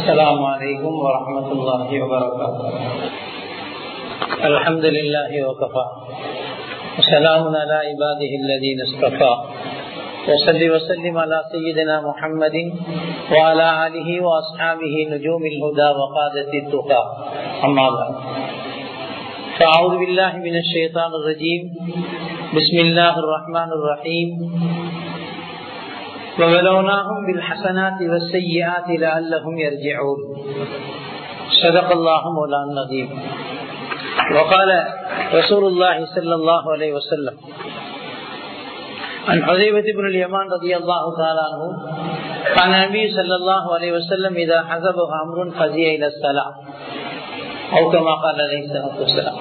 السلام عليكم ورحمة الله وبركاته الحمد لله وكفى وسلام على عباده الذين اصطفى وصل وسلم على سيدنا محمد وعلى آله وأصحابه نجوم الهدى وقادة التقى أما بعد فأعوذ بالله من الشيطان الرجيم بسم الله الرحمن الرحيم وبلوناهم بالحسنات والسيئات لعلهم يرجعون صدق الله مولانا العظيم وقال رسول الله صلى الله عليه وسلم عن حذيفة بن اليمان رضي الله تعالى عنه عن النبي صلى الله عليه وسلم إذا حزبه أمر فزي إلى الصلاة أو كما قال عليه الصلاة والسلام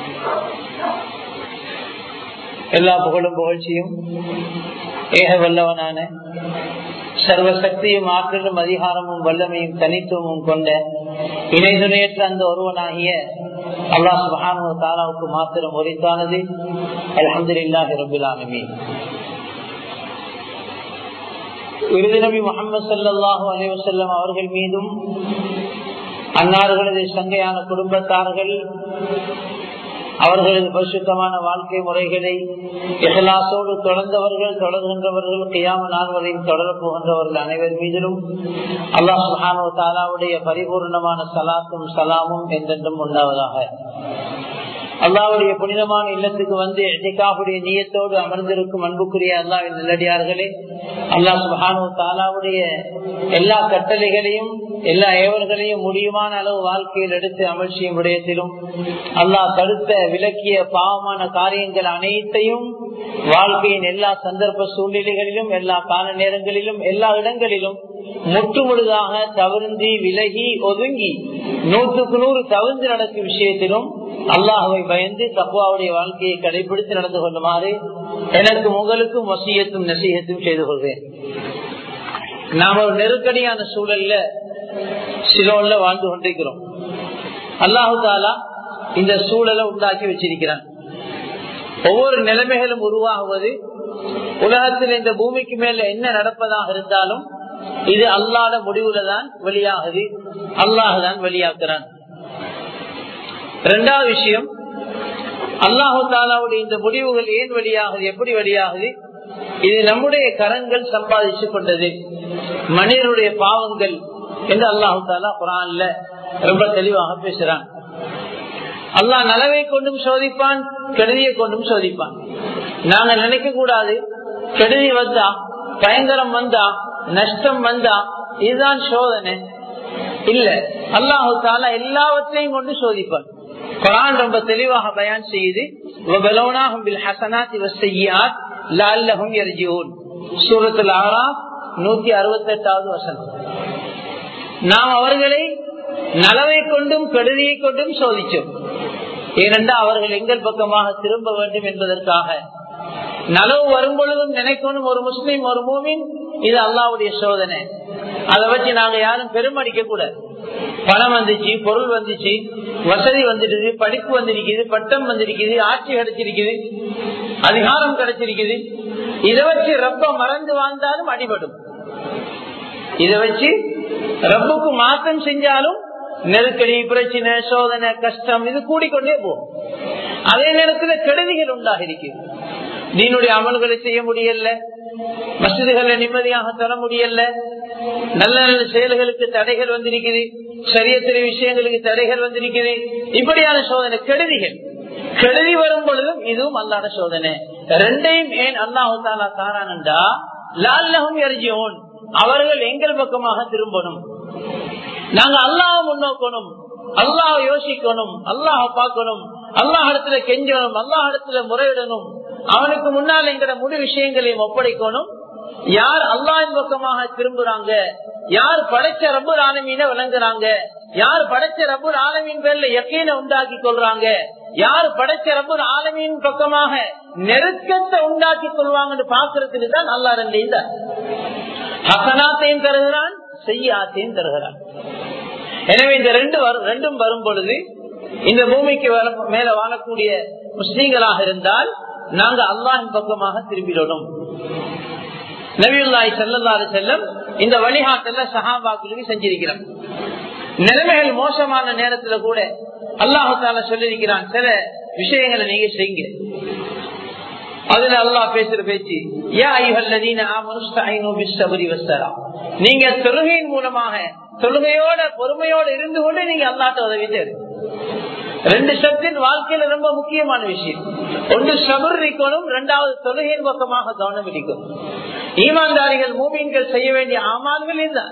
எல்லா புகழும் புகழ்ச்சியும் ஏக வல்லவனான சர்வசக்தியும் ஆற்றலும் அதிகாரமும் வல்லமையும் தனித்துவமும் கொண்ட இணை துணையற்ற அந்த ஒருவனாகிய அல்லாஹ் சுபானு தாலாவுக்கு மாத்திரம் உரித்தானது அலமதுல்லாஹி ரபுல்லாலுமே விருது நபி முகமது சல்லாஹூ அலைவசல்லம் அவர்கள் மீதும் அன்னார்களது சங்கையான குடும்பத்தார்கள் அவர்களது பரிசுத்தமான வாழ்க்கை முறைகளை இகலாசோடு தொடர்ந்தவர்கள் தொடர்கின்றவர்கள் கியாம நாள் வரையும் தொடரப் போகின்றவர்கள் அனைவர் மீதிலும் அல்லாஹ் சுஹானோ தாலாவுடைய பரிபூர்ணமான சலாத்தும் சலாமும் என்றென்றும் உண்டாவதாக அல்லாவுடைய புனிதமான இல்லத்துக்கு வந்து எதிகாவுடைய நீயத்தோடு அமர்ந்திருக்கும் அன்புக்குரிய அல்லாவின் நல்லடியார்களே அல்லாஹ் சுஹானோ தாலாவுடைய எல்லா கட்டளைகளையும் எல்லா ஏவல்களையும் முடியுமான அளவு வாழ்க்கையில் எடுத்து அமல் செய்யும் விடயத்திலும் அல்லாஹ் தடுத்த விலக்கிய பாவமான காரியங்கள் அனைத்தையும் வாழ்க்கையின் எல்லா சந்தர்ப்ப சூழ்நிலைகளிலும் எல்லா கால நேரங்களிலும் எல்லா இடங்களிலும் முற்றுமுழுதாக தவிர்ந்தி விலகி ஒதுங்கி நூற்றுக்கு நூறு தவிர்ந்து நடக்கும் விஷயத்திலும் அல்லாஹுவை பயந்து தப்புவாவுடைய வாழ்க்கையை கடைபிடித்து நடந்து கொள்ளுமாறு எனக்கு உங்களுக்கும் வசியத்தும் நசீகத்தும் செய்து கொள்வேன் நாம் ஒரு நெருக்கடியான சூழல்ல சிலோன்ல வாழ்ந்து கொண்டிருக்கிறோம் அல்லாஹு தாலா இந்த சூழலை உண்டாக்கி வச்சிருக்கிறான் ஒவ்வொரு நிலைமைகளும் உருவாகுவது உலகத்தில் இந்த பூமிக்கு மேல என்ன நடப்பதாக இருந்தாலும் இது அல்லாத முடிவுல தான் வெளியாகுது அல்லாஹுதான் வெளியாக்குறான் இரண்டாவது விஷயம் அல்லாஹு தாலாவுடைய இந்த முடிவுகள் ஏன் வெளியாகுது எப்படி வெளியாகுது இது நம்முடைய கரங்கள் சம்பாதிச்சு கொண்டது மனிதனுடைய பாவங்கள் என்று அல்லாஹு தாலா குரான்ல ரொம்ப தெளிவாக பேசுறான் அல்லாஹ் நலவை கொண்டும் சோதிப்பான் கெடுதியை கொண்டும் சோதிப்பான் நாங்க நினைக்க கூடாது கெடுதி வந்தா பயங்கரம் வந்தா நஷ்டம் வந்தா இதுதான் சோதனை இல்ல அல்லாஹு தாலா எல்லாவற்றையும் கொண்டு சோதிப்பான் குரான் ரொம்ப தெளிவாக பயன் செய்யுது சூரத்தில் ஆறாம் நூத்தி அறுபத்தி எட்டாவது வசனம் நாம் அவர்களை நலவை கொண்டும் கெடுதியை கொண்டும் சோதிச்சோம் ஏனென்றால் அவர்கள் எங்கள் பக்கமாக திரும்ப வேண்டும் என்பதற்காக நலவு வரும் பொழுதும் நினைக்கணும் ஒரு முஸ்லீம் ஒரு மூமின் இது அல்லாவுடைய சோதனை அதை வச்சு நாங்க யாரும் பெருமடிக்க கூடாது பணம் வந்துச்சு பொருள் வந்துச்சு வசதி வந்துடுது படிப்பு வந்திருக்குது பட்டம் வந்திருக்குது ஆட்சி கிடைச்சிருக்குது அதிகாரம் கிடைச்சிருக்குது இதை வச்சு ரொம்ப மறந்து வாழ்ந்தாலும் அடிபடும் இதை வச்சு ரப்புக்கு மாற்றம் செஞ்சாலும் நெருக்கடி பிரச்சனை சோதனை கஷ்டம் இது கூடிக்கொண்டே போகும் அதே நேரத்தில் கெடுதிகள் உண்டாக இருக்கு நீனுடைய அமல்களை செய்ய முடியல மசிதிகளை நிம்மதியாக தர முடியல நல்ல நல்ல செயல்களுக்கு தடைகள் வந்திருக்குது சரியத்திர விஷயங்களுக்கு தடைகள் வந்திருக்குது இப்படியான சோதனை கெடுதிகள் கெடுதி வரும் பொழுதும் இதுவும் அல்லாத சோதனை ரெண்டையும் ஏன் அல்லாஹு தாலா தாரானண்டா லால்லகம் எரிஜோன் அவர்கள் எங்கள் பக்கமாக திரும்பணும் நாங்க அல்லாஹ் முன்னோக்கணும் அல்லாஹ் யோசிக்கணும் அல்லாஹ பார்க்கணும் அல்லாஹ் இடத்துல கெஞ்சணும் அல்லாஹ் இடத்துல முறையிடணும் அவனுக்கு முன்னால் எங்கிற முழு விஷயங்களையும் ஒப்படைக்கணும் யார் அல்லாஹின் பக்கமாக திரும்புறாங்க யார் படைச்ச ரப்பர் ஆலமீன விளங்குறாங்க யார் படைச்ச ரப்பர் ஆலமீன் பேர்ல எக்கீன உண்டாக்கி கொள்றாங்க யார் படைச்ச ரப்பர் ஆலமீன் பக்கமாக நெருக்கத்தை உண்டாக்கி கொள்வாங்கன்னு பாக்குறதுக்கு தான் நல்லா ரெண்டையும் ஹசனாத்தையும் தருகிறான் செய்யாத்தையும் தருகிறான் எனவே இந்த ரெண்டு ரெண்டும் வரும் பொழுது இந்த பூமிக்கு மேல வாழக்கூடிய முஸ்லீம்களாக இருந்தால் நாங்க அல்லாஹின் பக்கமாக திரும்பிடணும் நபியுல்லாய் செல்லல்லாறு செல்லம் இந்த வழிகாட்டல சஹாபாக்களுக்கு செஞ்சிருக்கிறோம் நிலைமைகள் மோசமான நேரத்துல கூட அல்லாஹால சொல்லியிருக்கிறான் சில விஷயங்களை நீங்க செய்யுங்க அதுல அல்லாஹ் பேசுற பேச்சு யா ஐஹல்லதீன ஆமனு ஸ்தஈனு பிஸ்ஸப்ரி வஸ்ஸலா நீங்க தொழுகையின் மூலமாக தொழுகையோட பொறுமையோட இருந்து கொண்டு நீங்க அல்லாஹ்ட்ட உதவி தேடு ரெண்டு சப்தின் வாழ்க்கையில ரொம்ப முக்கியமான விஷயம் ஒன்று சபர் இருக்கணும் இரண்டாவது தொழுகையின் பக்கமாக கவனம் இருக்கணும் ஈமான்தாரிகள் மூமீன்கள் செய்ய வேண்டிய ஆமான்கள் இதுதான்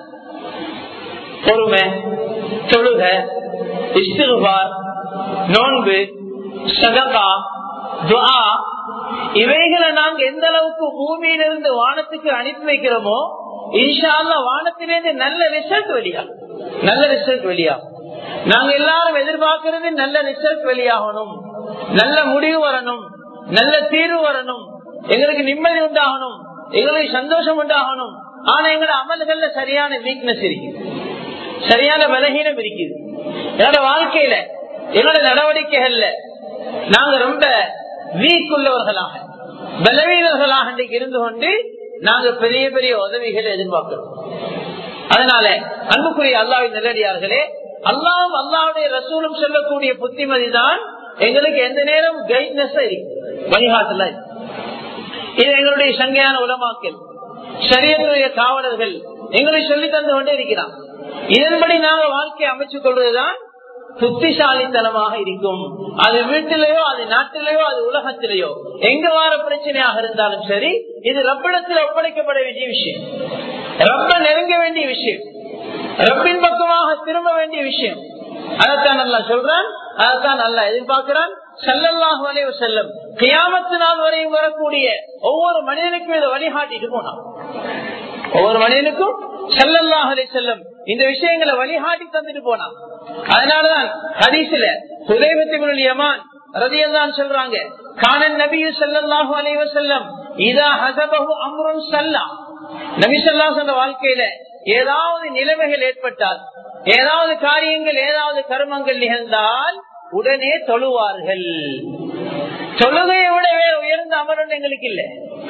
பொறுமை தொழுக இஸ்திருபார் நோன்பு சதகா துஆ இவைகளை நாங்க எந்த அளவுக்கு பூமியிலிருந்து வானத்துக்கு அனுப்பி வைக்கிறோமோ இன்ஷால்ல வானத்திலிருந்து நல்ல ரிசல்ட் வெளியாகும் நல்ல ரிசல்ட் வெளியாகும் நாங்க எல்லாரும் எதிர்பார்க்கிறது நல்ல ரிசல்ட் வெளியாகணும் நல்ல முடிவு வரணும் நல்ல தீர்வு வரணும் எங்களுக்கு நிம்மதி உண்டாகணும் எங்களுக்கு சந்தோஷம் உண்டாகணும் ஆனா எங்களோட அமல்கள்ல சரியான வீக்னஸ் இருக்கு சரியான பலகீனம் இருக்குது என்னோட வாழ்க்கையில என்னோட நடவடிக்கைகள்ல நாங்க ரொம்ப வீக் உள்ளவர்களாக பலவீனர்களாக இன்றைக்கு இருந்து கொண்டு நாங்க பெரிய பெரிய உதவிகளை எதிர்பார்க்கிறோம் அதனால அன்புக்குரிய அல்லாவின் நிலடியார்களே அல்லாவும் அல்லாவுடைய ரசூலும் சொல்லக்கூடிய புத்திமதி தான் எங்களுக்கு எந்த நேரம் கைட்னஸ் வழிகாட்டல இது எங்களுடைய சங்கையான உலமாக்கல் சரியத்துடைய காவலர்கள் எங்களுக்கு சொல்லி தந்து கொண்டே இருக்கிறான் இதன்படி நாங்க வாழ்க்கையை அமைச்சுக் கொள்வதுதான் புத்திசாலித்தனமாக இருக்கும் அது வீட்டிலேயோ அது நாட்டிலேயோ அது உலகத்திலேயோ எங்க வார பிரச்சனையாக இருந்தாலும் சரி இது ரப்பிடத்தில் ஒப்படைக்கப்பட வேண்டிய விஷயம் ரப்ப நெருங்க வேண்டிய விஷயம் ரப்பின் பக்கமாக திரும்ப வேண்டிய விஷயம் அதைத்தான் நல்லா சொல்றான் அதைத்தான் நல்லா எதிர்பார்க்கிறான் செல்லல்லாஹு அலைவ செல்லம் கியாமத்து நாள் வரையும் வரக்கூடிய ஒவ்வொரு மனிதனுக்கும் இதை வழிகாட்டிட்டு போனான் ஒவ்வொரு மனிதனுக்கும் செல்லல்லாஹ் அலை செல்லம் இந்த விஷயங்களை வழிகாட்டி தந்துட்டு போனான் அதனாலதான் ஹதீஸ்ல சுதைபத்திபுல் யமான் ரதியல்லான் சொல்றாங்க காணன் நபியு செல்லல்லாஹு அலைவ செல்லம் இதா ஹசபகு அம்ரும் சல்லா நபி சொல்லா சொன்ன வாழ்க்கையில ஏதாவது நிலைமைகள் ஏற்பட்டால் ஏதாவது காரியங்கள் ஏதாவது கர்மங்கள் நிகழ்ந்தால் உடனே தொழுவார்கள் தொழுகையை விட வேற உயர்ந்த அமர்வு எங்களுக்கு இல்லை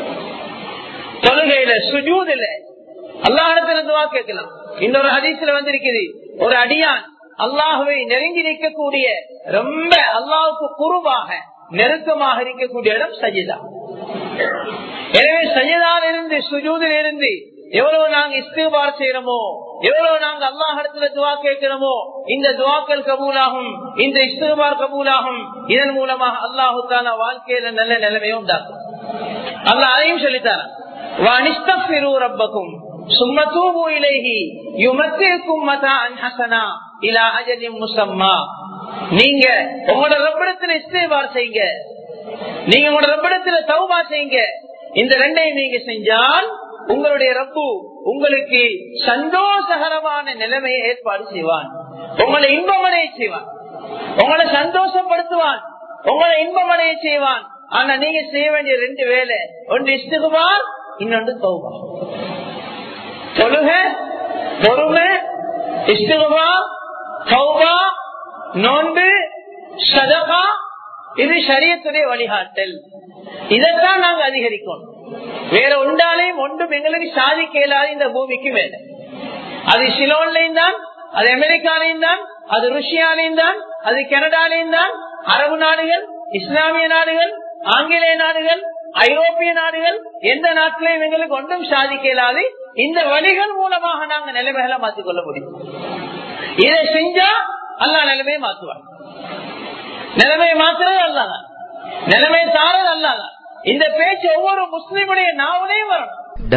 தொழுகையில சுஜூத் இல்ல அல்லாஹிடத்துல துவா கேட்கலாம் இன்னொரு ஹதீஸ்ல வந்திருக்குது ஒரு அடியான் அல்லாஹுவை நெருங்கி நிற்கக்கூடிய ரொம்ப அல்லாஹுக்கு குருவாக நெருக்கமாக இருக்கக்கூடிய இடம் சஜிதா எனவே சஜிதால் இருந்து சுஜூதில் இருந்து எவ்வளவு நாங்க இஸ்திபார் செய்யறோமோ எவ்வளவு நாங்க அல்லாஹ் இடத்துல துவா கேட்கிறோமோ இந்த துவாக்கள் கபூலாகும் இந்த இஸ்திபார் கபூலாகும் இதன் மூலமாக அல்லாஹு தாலா வாழ்க்கையில நல்ல நிலைமையும் உண்டாக்கும் அல்லாஹ் அதையும் சொல்லித்தாரா ரப்பக்கும் சும்ம தூபு இலேஹி யுமத்திற்கும் மதா அன்ஹசனா இலா அஜலின் முசம்மா நீங்க உங்களோட ரப்பிடத்துல இஸ்திபார் செய்யுங்க நீங்க உங்களோட ரப்பிடத்துல தௌபா செய்யுங்க இந்த ரெண்டையும் நீங்க செஞ்சால் உங்களுடைய ரப்பு உங்களுக்கு சந்தோஷகரமான நிலைமையை ஏற்பாடு செய்வான் உங்களை இன்பமடைய செய்வான் உங்களை சந்தோஷப்படுத்துவான் உங்களை இன்பமடைய செய்வான் ஆனா நீங்க செய்ய வேண்டிய ரெண்டு வேலை ஒன்று இஷ்டுகுவார் இன்னொன்று தௌபா தொழுக பொறுமை இஷ்டுகுவா தௌபா நோன்பு சதகா இது சரியத்துடைய வழிகாட்டல் இதைத்தான் நாங்க அதிகரிக்கணும் வேற ஒன்றாலையும் ஒன்றும் எங்களுக்கு சாதிக்க இயலாது இந்த பூமிக்கு மேல அது சிலோன்லையும் தான் அது அமெரிக்காலையும் தான் அது ருஷ்யாலையும் தான் அது கனடாலையும் தான் அரபு நாடுகள் இஸ்லாமிய நாடுகள் ஆங்கிலேய நாடுகள் ஐரோப்பிய நாடுகள் எந்த நாட்டிலையும் எங்களுக்கு ஒன்றும் சாதிக்க இயலாது இந்த வழிகள் மூலமாக நாங்க நிலைமைகளை மாற்றிக் கொள்ள முடியும் இதை செஞ்சா அல்லா நிலைமையை மாற்றுவார் நிலைமையை மாத்துறது அல்லாதான் நிலைமையை தாரது அல்லாதான் இந்த பேச்சு ஒவ்வொரு முஸ்லிமுடைய நாவலையும் வரணும்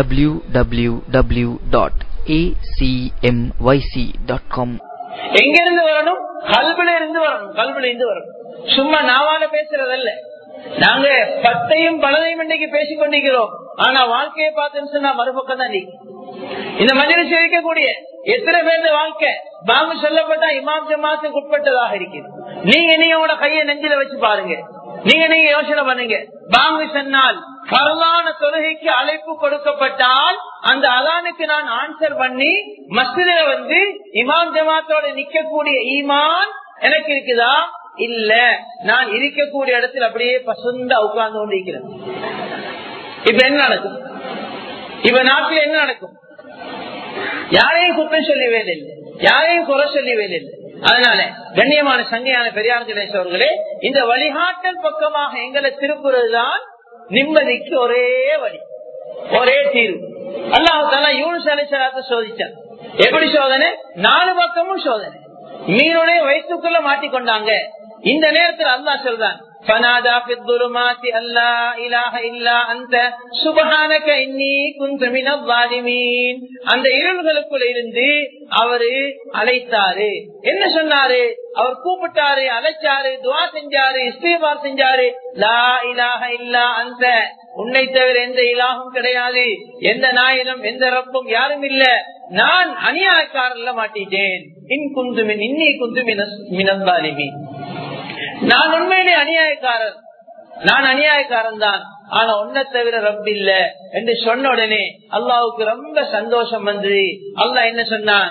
www.acmyc.com எங்க இருந்து வரணும் கல்வில இருந்து வரணும் கல்வில இருந்து வரணும் சும்மா நாவால பேசுறதல்ல நாங்க பத்தையும் பலதையும் இன்னைக்கு பேசிக் கொண்டிருக்கிறோம் ஆனா வாழ்க்கையை பார்த்தேன்னு சொன்னா மறுபக்கம் தான் நீங்க இந்த மனிதன் இருக்கக்கூடிய எத்தனை பேர் வாழ்க்கை பாங்கு சொல்லப்பட்டா இமாம் ஜமாத்துக்கு உட்பட்டதாக இருக்குது நீங்க நீங்க உங்களோட கையை நெஞ்சில வச்சு பாருங்க நீங்க நீங்க யோசனை பண்ணுங்க பாங்கு சொன்னால் பரவான தொழுகைக்கு அழைப்பு கொடுக்கப்பட்டால் அந்த அலானுக்கு நான் ஆன்சர் பண்ணி மஸ்தில வந்து இமாம் ஜமாத்தோட நிக்கக்கூடிய ஈமான் எனக்கு இருக்குதா இல்ல நான் இருக்கக்கூடிய இடத்துல அப்படியே பசுந்தா உட்கார்ந்து கொண்டு இருக்கிறேன் இப்ப என்ன நடக்கும் இப்ப நாட்டில் என்ன நடக்கும் யாரையும் குற்றம் சொல்லி வேலை இல்லை யாரையும் குறை சொல்லி வேலை இல்லை அதனால கண்ணியமான சங்கையான பெரியார் கணேஷ் அவர்களே இந்த வழிகாட்டல் பக்கமாக எங்களை திருப்புறதுதான் நிம்மதிக்கு ஒரே வழி ஒரே தீர்வு அல்லாஹால யூனிஸ் அலிசலாத்த சோதிச்சார் எப்படி சோதனை நாலு பக்கமும் சோதனை மீனுடைய வயிற்றுக்குள்ள மாட்டிக்கொண்டாங்க இந்த நேரத்தில் அல்லாஹ் சொல்றான் فنادى في الظلمات أن لا إله إلا أنت سبحانك إني كنت من الظالمين அந்த இருள்களுக்குள்ள இருந்து அவரு அழைத்தாரு என்ன சொன்னாரு அவர் கூப்பிட்டாரு அழைச்சாரு துவா செஞ்சாரு இஸ்திபார் செஞ்சாரு லா இலாஹ இல்லா அந்த உன்னை தவிர எந்த இலாகும் கிடையாது எந்த நாயனும் எந்த ரப்பும் யாரும் இல்ல நான் அநியாயக்காரல்ல மாட்டிட்டேன் இன் குந்துமின் இன்னி குந்து மினந்தாலிமி நான் உண்மையிலே அநியாயக்காரன் நான் அநியாயக்காரன் தான் ஆனா ஒன்ன தவிர ரப் இல்ல என்று சொன்ன உடனே அல்லாவுக்கு ரொம்ப சந்தோஷம் வந்து அல்லாஹ் என்ன சொன்னான்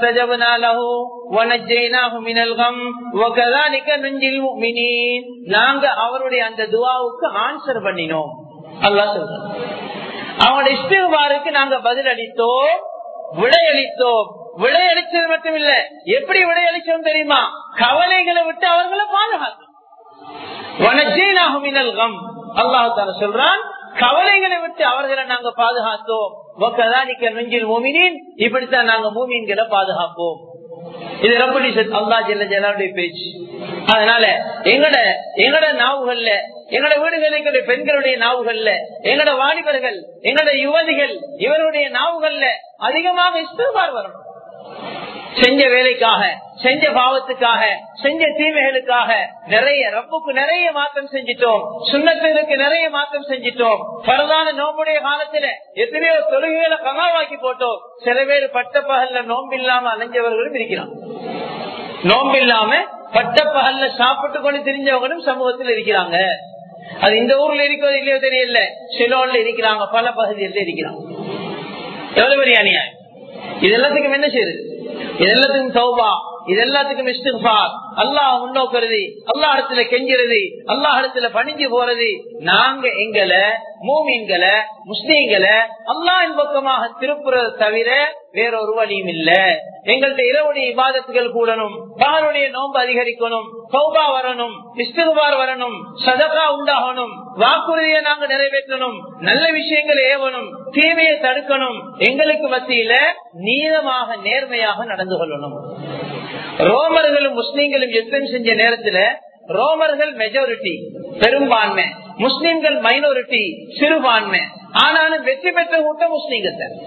நாங்க அவருடைய அந்த துவாவுக்கு ஆன்சர் பண்ணினோம் அல்லாஹ் சொல்ற அவனுடைய இஸ்திவாருக்கு நாங்க பதில் அளித்தோம் விடையளித்தோம் விடையளிச்சது மட்டும் இல்ல எப்படி விடையளிச்சோம் தெரியுமா கவலைகளை விட்டு அவர்களை பாதுகாத்தோம் அல்லாஹால சொல்றான் கவலைகளை விட்டு அவர்களை நாங்க பாதுகாத்தோம் நெஞ்சில் மூமினின் இப்படித்தான் நாங்க மூமீன்களை பாதுகாப்போம் இது ரொம்ப அல்லா ஜெல்ல ஜலாவுடைய பேச்சு அதனால எங்கட எங்கட நாவுகள்ல எங்கட வீடுகளுக்கு பெண்களுடைய நாவுகள்ல எங்கட வாலிபர்கள் எங்கட யுவதிகள் இவருடைய நாவுகள்ல அதிகமாக இஸ்திபார் வரணும் செஞ்ச வேலைக்காக செஞ்ச பாவத்துக்காக செஞ்ச தீமைகளுக்காக நிறைய ரப்புக்கு நிறைய மாற்றம் செஞ்சிட்டோம் சுண்ணத்திற்கு நிறைய மாற்றம் செஞ்சிட்டோம் பரதான நோம்புடைய காலத்துல எத்தனையோ தொழுகைகளை கமாவாக்கி போட்டோம் சில பேர் பட்ட பகல்ல நோம்பு இல்லாம அலைஞ்சவர்களும் இருக்கிறான் நோம்பு இல்லாம பட்ட பகல்ல சாப்பிட்டு கொண்டு தெரிஞ்சவங்களும் சமூகத்தில் இருக்கிறாங்க அது இந்த ஊர்ல இருக்கிறது இல்லையோ தெரியல சிலோன்ல இருக்கிறாங்க பல பகுதியில் இருக்கிறாங்க எவ்வளவு பெரிய அநியாயம் இது எல்லாத்துக்கும் என்ன செய்யுது இது எல்லாத்துக்கும் சௌபா இது எல்லாத்துக்கும் இஸ்திஃபார் அல்லாஹ் முன்னோக்குறது அல்லாஹ் இடத்துல கெஞ்சுறது அல்லாஹ் இடத்துல பணிஞ்சு போறது நாங்க எங்களை மூமீன்களை முஸ்லீம்களை அல்லாஹின் பக்கமாக திருப்புறது தவிர வேறொரு வழியும் இல்ல எங்கள்ட்ட இரவுடைய இபாதத்துகள் கூடணும் பகலுடைய நோன்பு அதிகரிக்கணும் சௌபா வரணும் இஸ்திகுபார் வரணும் சதகா உண்டாகணும் வாக்குறுதியை நாங்க நிறைவேற்றணும் நல்ல விஷயங்களை ஏவணும் தீமையை தடுக்கணும் எங்களுக்கு மத்தியில நீளமாக நேர்மையாக நடந்து கொள்ளணும் ரோமர்களும் முஸ்லீம்களும் யுத்தம் செஞ்ச நேரத்துல ரோமர்கள் மெஜாரிட்டி பெரும்பான்மை முஸ்லிம்கள் மைனாரிட்டி சிறுபான்மை ஆனாலும் வெற்றி பெற்ற கூட்டம் முஸ்லீம்கள் தான்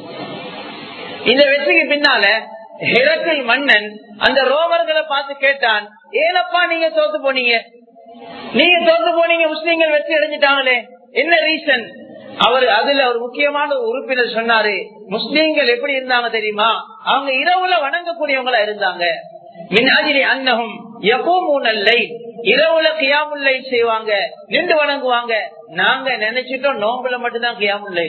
இந்த வெற்றிக்கு பின்னால ஹிரக்கில் மன்னன் அந்த ரோமர்களை பார்த்து கேட்டான் ஏனப்பா நீங்க தோத்து போனீங்க நீங்க தோத்து போனீங்க முஸ்லீம்கள் வெற்றி அடைஞ்சிட்டாங்களே என்ன ரீசன் அவர் அதுல ஒரு முக்கியமான உறுப்பினர் சொன்னாரு முஸ்லீம்கள் எப்படி இருந்தாங்க தெரியுமா அவங்க இரவுல வணங்கக்கூடியவங்களா இருந்தாங்க மின்னாஜினி அன்னகும் எப்பவும் நல்லை இரவுல கியாமுல்லை செய்வாங்க நின்று வணங்குவாங்க நாங்க நினைச்சிட்டோம் நோம்புல மட்டும்தான் கியாமுல்லை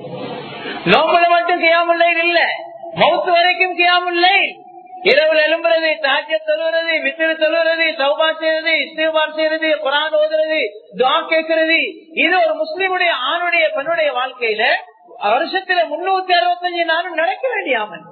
நோம்புல மட்டும் கியாமுல்லை இல்ல மௌத்து வரைக்கும் கியாமுல்லை இரவுல எழும்புறது தாஜ்ய தொழுறது வித்திரு தொழுறது சௌபா செய்யறது இஸ்திபார் செய்யறது குரான் ஓதுறது துவா கேட்கறது இது ஒரு முஸ்லீமுடைய ஆணுடைய பெண்ணுடைய வாழ்க்கையில வருஷத்துல முன்னூத்தி அறுபத்தஞ்சு நாளும் நடக்க வேண்டியாமல்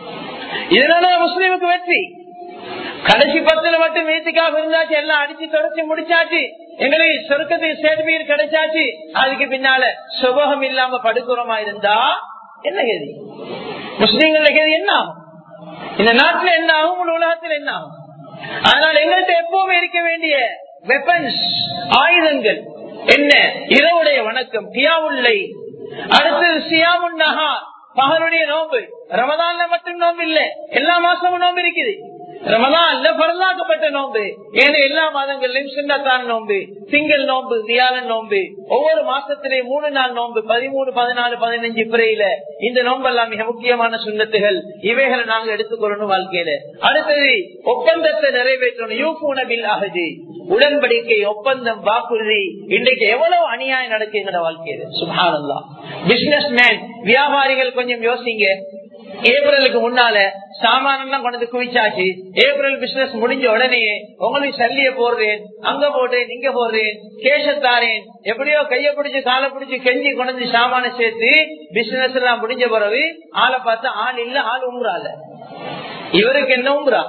இதனால முஸ்லீமுக்கு வெற்றி கடைசி பத்துல மட்டும் வீட்டுக்காக இருந்தாச்சு எல்லாம் அடிச்சு தொடச்சு முடிச்சாச்சு எங்களுக்கு சொருக்கத்துக்கு சேர்மீர் கிடைச்சாச்சு அதுக்கு பின்னால சுபகம் இல்லாம படுக்கிறோமா இருந்தா என்ன கேதி முஸ்லீம்கள் கேதி என்ன ஆகும் இந்த நாட்டுல என்ன ஆகும் உலகத்தில் என்ன ஆகும் அதனால எங்கள்கிட்ட எப்பவுமே இருக்க வேண்டிய வெப்பன்ஸ் ஆயுதங்கள் என்ன இரவுடைய வணக்கம் கியாவுல்லை அடுத்தது சியாமுன் நகா பகலுடைய நோம்பு ரமதான்ல மட்டும் நோம்பு இல்ல எல்லா மாசமும் நோம்பு இருக்குது ரமதான்ல பரலாக்கப்பட்ட நோம்பு ஏன்னா எல்லா மாதங்களிலும் சின்னத்தான் நோம்பு திங்கள் நோம்பு வியாழன் நோம்பு ஒவ்வொரு மாசத்திலேயும் மூணு நாள் நோம்பு பதிமூணு பதினாலு பதினஞ்சு பிறையில இந்த நோம்பெல்லாம் மிக முக்கியமான சுண்ணத்துகள் இவைகளை நாங்க எடுத்துக்கொள்ளணும் வாழ்க்கையில அடுத்தது ஒப்பந்தத்தை நிறைவேற்றணும் யூபூன பில் ஆகுது உடன்படிக்கை ஒப்பந்தம் வாக்குறுதி இன்றைக்கு எவ்வளவு அநியாயம் நடக்குங்கிற வாழ்க்கையில சுபானந்தா பிசினஸ் மேன் வியாபாரிகள் கொஞ்சம் யோசிங்க ஏப்ரலுக்கு முன்னால சாமானெல்லாம் கொண்டு வந்து குவிச்சாச்சு ஏப்ரல் பிசினஸ் முடிஞ்ச உடனே உங்களுக்கு சல்லிய போடுறேன் அங்க போடுறேன் இங்க போடுறேன் கேசத்தாரேன் எப்படியோ கைய பிடிச்சு காலை பிடிச்சு கெஞ்சி கொண்டு வந்து சாமான சேர்த்து பிசினஸ் எல்லாம் முடிஞ்ச பிறகு ஆளை பார்த்தா ஆள் இல்ல ஆள் உங்குறால இவருக்கு என்ன உங்குறா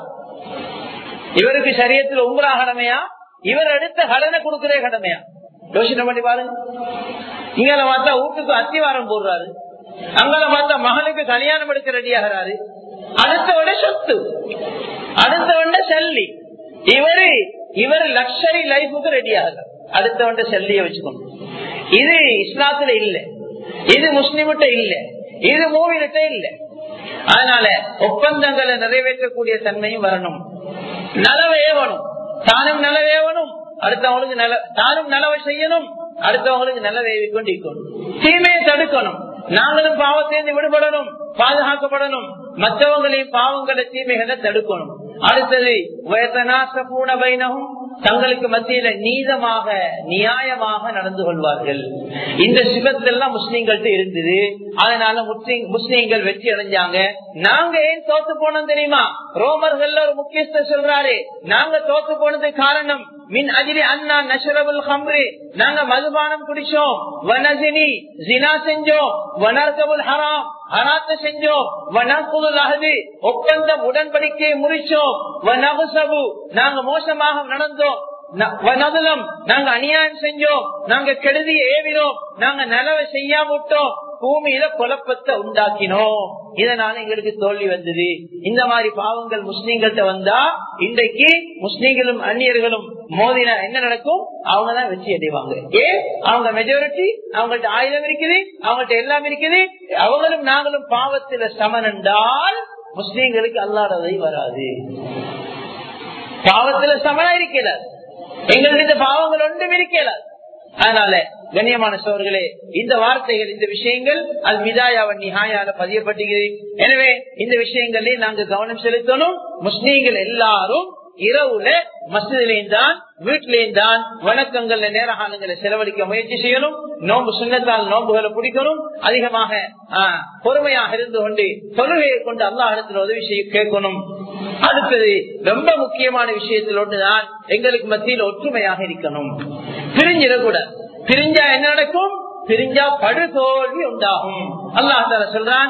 இவருக்கு சரியத்தில் உங்குறா கடமையா இவர் எடுத்த கடனை கொடுக்கறே கடமையா யோசனை பண்ணி பாருங்க இங்கால பார்த்தா வீட்டுக்கு அத்திவாரம் போடுறாரு அங்கால பார்த்தா மகனுக்கு கல்யாணம் எடுக்க ரெடி ஆகிறாரு அடுத்தவட சொத்து அடுத்தவண்ட செல்லி இவரு இவர் லக்ஷரி லைஃபுக்கு ரெடி ஆகிறார் அடுத்தவண்ட செல்லிய வச்சுக்கணும் இது இஸ்லாத்துல இல்ல இது முஸ்லிம்கிட்ட இல்ல இது மூவிகிட்ட இல்ல அதனால ஒப்பந்தங்களை நிறைவேற்றக்கூடிய தன்மையும் வரணும் நலவேவணும் தானும் நலவேவணும் அடுத்தவங்களுக்கு நல தானும் நலவை செய்யணும் அடுத்தவங்களுக்கு நல்லவேவி கொண்டிருக்கணும் தீமையை தடுக்கணும் நாங்களும் பாவத்திலிருந்து விடுபடணும் பாதுகாக்கப்படணும் மற்றவங்களையும் பாவங்களை தீமைகளை தடுக்கணும் அடுத்தது வயதனாசபூன பைனகும் தங்களுக்கு மத்தியில நீதமாக நியாயமாக நடந்து கொள்வார்கள் இந்த சிபத்தெல்லாம் முஸ்லீம்கள்ட்ட இருந்தது அதனால முஸ்லீம் முஸ்லீம்கள் வெற்றி அடைஞ்சாங்க நாங்க ஏன் தோத்து போனோம் தெரியுமா ரோமர்கள் ஒரு முக்கியஸ்தர் சொல்றாரு நாங்க தோத்து போனதுக்கு காரணம் மின் அதிலே அண்ணா நஷரபுல் ஹம்ரி நாங்க மதுபானம் குடிச்சோம் வனசினி ஜினா செஞ்சோம் வனர்கபுல் ஹராம் ஹராத்த செஞ்சோம் வனகுல் அகதி ஒப்பந்தம் உடன்படிக்கையை முறிச்சோம் வனகுசபு நாங்க மோசமாக நடந்தோம் வனதுலம் நாங்க அநியாயம் செஞ்சோம் நாங்க கெடுதியை ஏவினோம் நாங்க நலவை செய்யாம விட்டோம் பூமியில குழப்பத்தை உண்டாக்கினோம் இதனால எங்களுக்கு தோல்வி வந்தது இந்த மாதிரி பாவங்கள் முஸ்லீம்கள்ட்ட வந்தா இன்றைக்கு முஸ்லீம்களும் அந்நியர்களும் மோதினா என்ன நடக்கும் அவங்கதான் வெற்றி அடைவாங்க ஏன் அவங்க மெஜாரிட்டி அவங்கள்ட்ட ஆயுதம் இருக்குது அவங்கள்ட்ட எல்லாம் இருக்குது அவங்களும் நாங்களும் பாவத்துல சமன் என்றால் முஸ்லீம்களுக்கு அல்லாததை வராது பாவத்துல சமனா இருக்கிறார் எங்களுக்கு இந்த பாவங்கள் ஒன்றும் இருக்கிறார் அதனால கண்ணியமான சோர்களே இந்த வார்த்தைகள் இந்த விஷயங்கள் அது மிதாயாவன் நிகாயால பதியப்பட்டுகிறது எனவே இந்த விஷயங்களே நாங்க கவனம் செலுத்தணும் முஸ்லீம்கள் எல்லாரும் இரவுல மசிதிலையும் தான் வீட்டிலையும் தான் வணக்கங்கள்ல நேர காலங்களை செலவழிக்க முயற்சி செய்யணும் நோன்பு சுண்ணத்தால் நோன்புகளை பிடிக்கணும் அதிகமாக பொறுமையாக இருந்து கொண்டு தொழுகையை கொண்டு அல்லாஹிடத்தில் உதவி செய்ய கேட்கணும் அடுத்தது ரொம்ப முக்கியமான விஷயத்தில் ஒன்றுதான் எங்களுக்கு மத்தியில் ஒற்றுமையாக இருக்கணும் பிரிஞ்சிடக்கூடாது பிரிஞ்சா என்ன நடக்கும் பிரிஞ்சா படுதோல்வி உண்டாகும் அல்லாஹ் தால சொல்றான்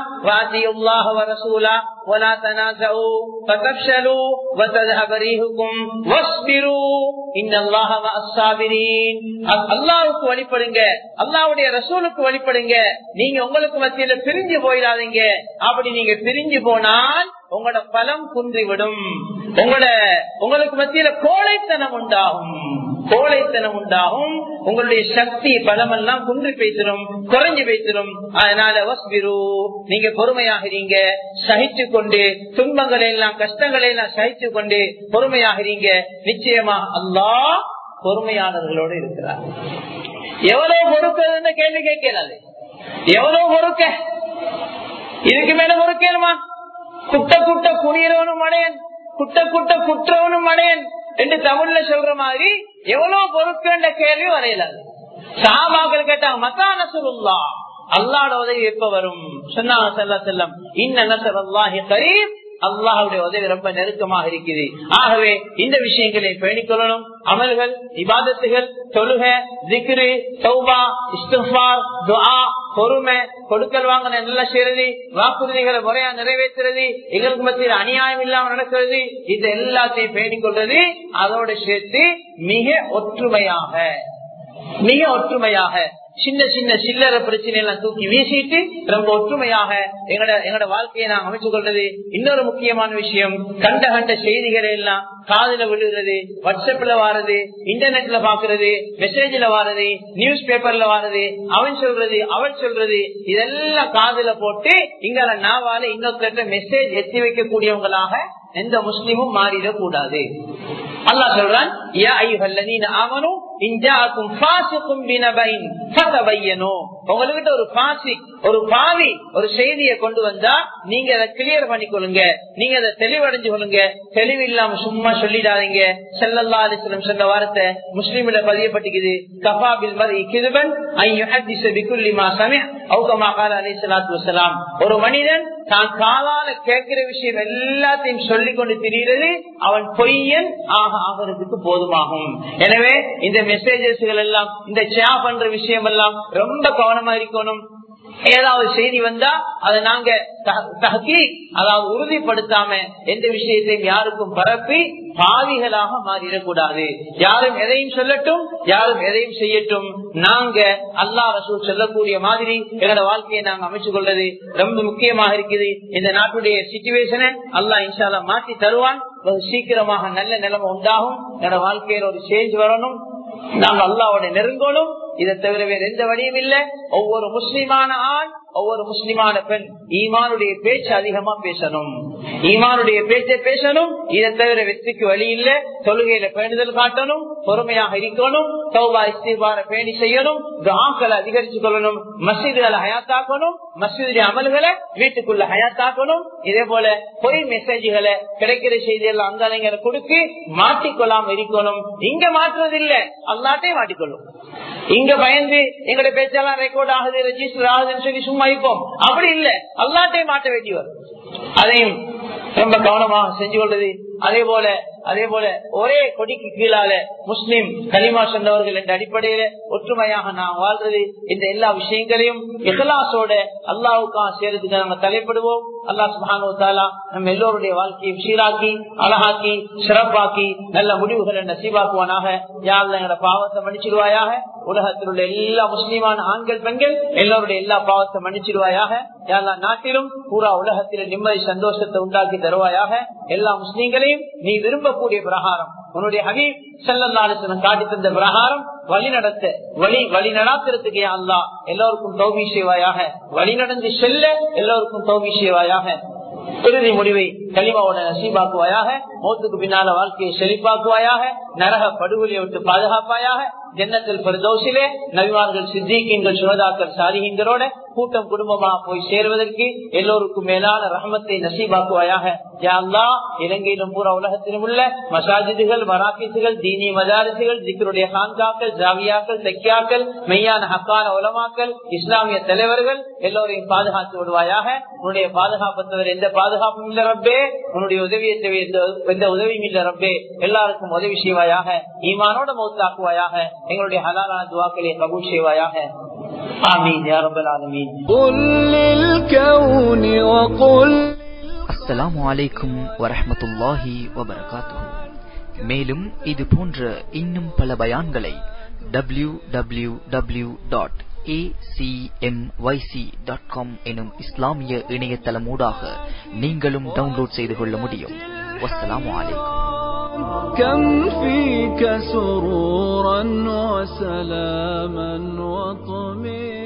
அல்லாவுக்கு வழிபடுங்க அல்லாவுடைய ரசூலுக்கு வழிபடுங்க நீங்க உங்களுக்கு மத்தியில பிரிஞ்சு போயிடாதீங்க அப்படி நீங்க பிரிஞ்சு போனால் உங்களோட பலம் குன்றிவிடும் உங்களோட உங்களுக்கு மத்தியில கோழைத்தனம் உண்டாகும் கோழைத்தனம் உண்டாகும் உங்களுடைய சக்தி பலம் எல்லாம் குன்றி பேசிடும் குறைஞ்சு பேசிடும் அதனால வஸ்பிரு நீங்க பொறுமையாகிறீங்க சகிச்சு கொண்டு துன்பங்களை எல்லாம் கஷ்டங்களை எல்லாம் சகிச்சு கொண்டு பொறுமையாகிறீங்க நிச்சயமா அல்லா பொறுமையானவர்களோடு இருக்கிறார் எவ்வளவு பொறுக்கிறதுன்னு கேள்வி கேட்கிறாரு எவ்வளவு பொறுக்க இதுக்கு மேல பொறுக்கணுமா குட்ட குட்ட குனியறவனும் அடையன் குட்ட குட்ட குற்றவனும் அடையன் என்று தமிழ்ல சொல்ற மாதிரி எவ்வளவு பொறுக்கின்ற கேள்வி வரையலாது சாபாக்கள் கேட்டாங்க மத்தான சொல்லுல்லா அல்லாட உதவி எப்ப வரும் சொன்னாங்க செல்ல செல்லம் இன்னல்லாஹி கரீப் அல்லாஹுடைய உதவி ரொம்ப நெருக்கமாக இருக்குது ஆகவே இந்த விஷயங்களை பேணிக் கொள்ளணும் அமல்கள் இபாதத்துகள் தொழுக திக்ரு சௌபா இஸ்துஃபார் துஆ பொறுமை கொடுக்கல் வாங்க நல்லா செய்யறது வாக்குறுதிகளை முறையா நிறைவேற்றுறது எங்களுக்கு மத்தியில் அநியாயம் இல்லாம நடக்கிறது இது எல்லாத்தையும் பேணிக் கொள்றது அதோட சேர்த்து மிக ஒற்றுமையாக மிக ஒற்றுமையாக சின்ன சின்ன சில்லற பிரச்சனை எல்லாம் தூக்கி வீசிட்டு ரொம்ப ஒற்றுமையாக எங்கட எங்கட வாழ்க்கையை நாங்க அமைச்சுக் கொள்றது இன்னொரு முக்கியமான விஷயம் கண்ட கண்ட செய்திகளை எல்லாம் காதுல விழுகிறது வாட்ஸ்அப்ல வாரது இன்டர்நெட்ல பாக்குறது மெசேஜ்ல வாரது நியூஸ் பேப்பர்ல வாரது அவன் சொல்றது அவள் சொல்றது இதெல்லாம் காதுல போட்டு இங்க நாவால இன்னொருத்த மெசேஜ் எத்தி வைக்கக்கூடியவங்களாக எந்த முஸ்லீமும் மாறிடக்கூடாது அல்லா சொல்றான் இஞ்சாக்கும் ஃபாசிக்கும் பினபைன் ஃபதபையனோ உங்ககிட்ட ஒரு பாசி ஒரு பாவி ஒரு செய்தியை கொண்டு வந்தா நீங்க அதை கிளியர் பண்ணிக்கொள்ளுங்க நீங்க அதை தெளிவடைஞ்சு கொள்ளுங்க தெளிவில்லாம சும்மா சொல்லிடாதீங்க செல்லல்லா அலிஸ்லம் சொன்ன வார்த்தை முஸ்லீம்ல பதியப்பட்டிருக்குது கபாபில் மதி கிருபன் ஒரு மனிதன் தான் காலால கேட்கிற விஷயம் எல்லாத்தையும் சொல்லிக் கொண்டு திரிகிறது அவன் பொய்யன் ஆக ஆகிறதுக்கு போதுமாகும் எனவே இந்த மெசேஜஸ்கள் எல்லாம் இந்த ஷேர் பண்ற விஷயம் எல்லாம் ரொம்ப கவனமா இருக்கணும் ஏதாவது செய்தி வந்தா அதை நாங்க அதாவது உறுதிப்படுத்தாம எந்த விஷயத்தையும் யாருக்கும் பரப்பி பாவிகளாக மாறிடக்கூடாது யாரும் எதையும் சொல்லட்டும் யாரும் எதையும் செய்யட்டும் நாங்க அல்லா ரசூல் சொல்லக்கூடிய மாதிரி எங்களோட வாழ்க்கையை நாங்க அமைச்சு கொள்றது ரொம்ப முக்கியமாக இருக்குது இந்த நாட்டுடைய சிச்சுவேஷனை அல்லா இன்ஷால்லா மாற்றி தருவான் சீக்கிரமாக நல்ல நிலைமை உண்டாகும் என்னோட வாழ்க்கையில ஒரு சேஞ்ச் வரணும் நாங்க அல்லாவோட நெருங்கணும் இதை தவிர வேறு எந்த வழியும் இல்ல ஒவ்வொரு முஸ்லிமான ஆண் ஒவ்வொரு முஸ்லிமான பெண் ஈமானுடைய பேச்சு அதிகமா பேசணும் ஈமானுடைய பேச்சை பேசணும் இதை தவிர வெற்றிக்கு வழி இல்ல தொழுகையில பேணுதல் காட்டணும் பொறுமையாக இருக்கணும் சௌபா இஸ்திபார பேணி செய்யணும் துவாக்களை அதிகரிச்சு கொள்ளணும் மசிதுகளை ஹயாத்தாக்கணும் மசிதுடைய அமல்களை வீட்டுக்குள்ள ஹயாத்தாக்கணும் இதே போல பொய் மெசேஜ்களை கிடைக்கிற செய்தியெல்லாம் அங்காலைங்களை கொடுத்து மாட்டிக்கொள்ளாம இருக்கணும் இங்க மாற்றுறது இல்ல அல்லாட்டையும் மாட்டிக்கொள்ளும் இங்க பயந்து எங்களுடைய பேச்செல்லாம் ரெக்கார்ட் ஆகுது ரெஜிஸ்டர் ஆகுதுன்னு சொல்லி சும்மா இருப்போம் அப்படி இல்ல அல்லாட்டையும் மாட்ட வேண்டியவர் அதையும் ரொம்ப கவனமாக செஞ்சு கொள்வது அதே போல அதே போல ஒரே கொடிக்கு கீழால முஸ்லிம் கலிமா சொன்னவர்கள் என்ற அடிப்படையில ஒற்றுமையாக நாம் வாழ்றது இந்த எல்லா விஷயங்களையும் எகலாசோட அல்லாவுக்காக சேர்றதுக்கு நாங்க தலைப்படுவோம் அல்லா சுபானு தாலா நம்ம எல்லோருடைய வாழ்க்கையை சீராக்கி அழகாக்கி சிறப்பாக்கி நல்ல முடிவுகளை நசீவாக்குவானாக யாரில் எங்களோட பாவத்தை மன்னிச்சிடுவாயாக உலகத்தில் உள்ள எல்லா முஸ்லிமான ஆண்கள் பெண்கள் எல்லோருடைய எல்லா பாவத்தை மன்னிச்சிடுவாயாக எல்லா நாட்டிலும் பூரா உலகத்தில் நிம்மதி சந்தோஷத்தை உண்டாக்கி தருவாயாக எல்லா முஸ்லீம்களையும் நீ விரும்பக்கூடிய பிரகாரம் உன்னுடைய ஹபீப் செல்லல்லாலிசனம் காட்டி தந்த பிரகாரம் வழி நடத்த வழி வழி நடாத்துறதுக்கே அல்லா எல்லோருக்கும் தௌபி செய்வாயாக வழி நடந்து செல்ல எல்லோருக்கும் தௌபி செய்வாயாக இறுதி முடிவை கலிமாவோட நசீபாக்குவாயாக மௌத்துக்கு பின்னால வாழ்க்கையை செழிப்பாக்குவாயாக நரக படுகொலியை விட்டு பாதுகாப்பாயாக ஜன்னத்தில் பெருதோசிலே நபிமார்கள் சித்திகீன்கள் சுகதாக்கள் சாதிகின்றோட கூட்டம் குடும்பமா போய் சேர்வதற்கு எல்லோருக்கும் மேலான ரஹமத்தை நசீபாக்குவாயாக யாழ்லா இலங்கையிலும் பூரா உலகத்திலும் உள்ள மசாஜிதுகள் மராக்கிசுகள் தீனி மஜாரிசுகள் திக்கருடைய ஹான்காக்கள் ஜாவியாக்கள் தெக்கியாக்கள் மெய்யான ஹக்கான உலமாக்கள் இஸ்லாமிய தலைவர்கள் எல்லோரையும் பாதுகாத்து விடுவாயாக உன்னுடைய பாதுகாப்பு தவிர எந்த பாதுகாப்பும் இல்ல ரப்பே உன்னுடைய உதவியை தவிர எந்த உதவியும் இல்ல ரப்பே எல்லாருக்கும் உதவி செய்வாயாக ஈமானோட மௌத்தாக்குவாயாக எங்களுடைய ஹலாலான துவாக்களை கபூல் செய்வாயாக ஆமீன் யா ரப்பல் ஆலமீன் قل للكون وقل அஸ்ஸலாமு அலைக்கும் வரஹ்மத்துல்லாஹி வபரகாத்துஹு மேலும் இது போன்ற இன்னும் பல பயான்களை டபிள்யூ டபிள்யூ டபிள்யூ டாட் எனும் இஸ்லாமிய இணையதளமூடாக நீங்களும் டவுன்லோட் செய்து கொள்ள முடியும் வஸ்ஸலாமு அலைக்கும் كم فيك سرورا وسلاما وطمئنا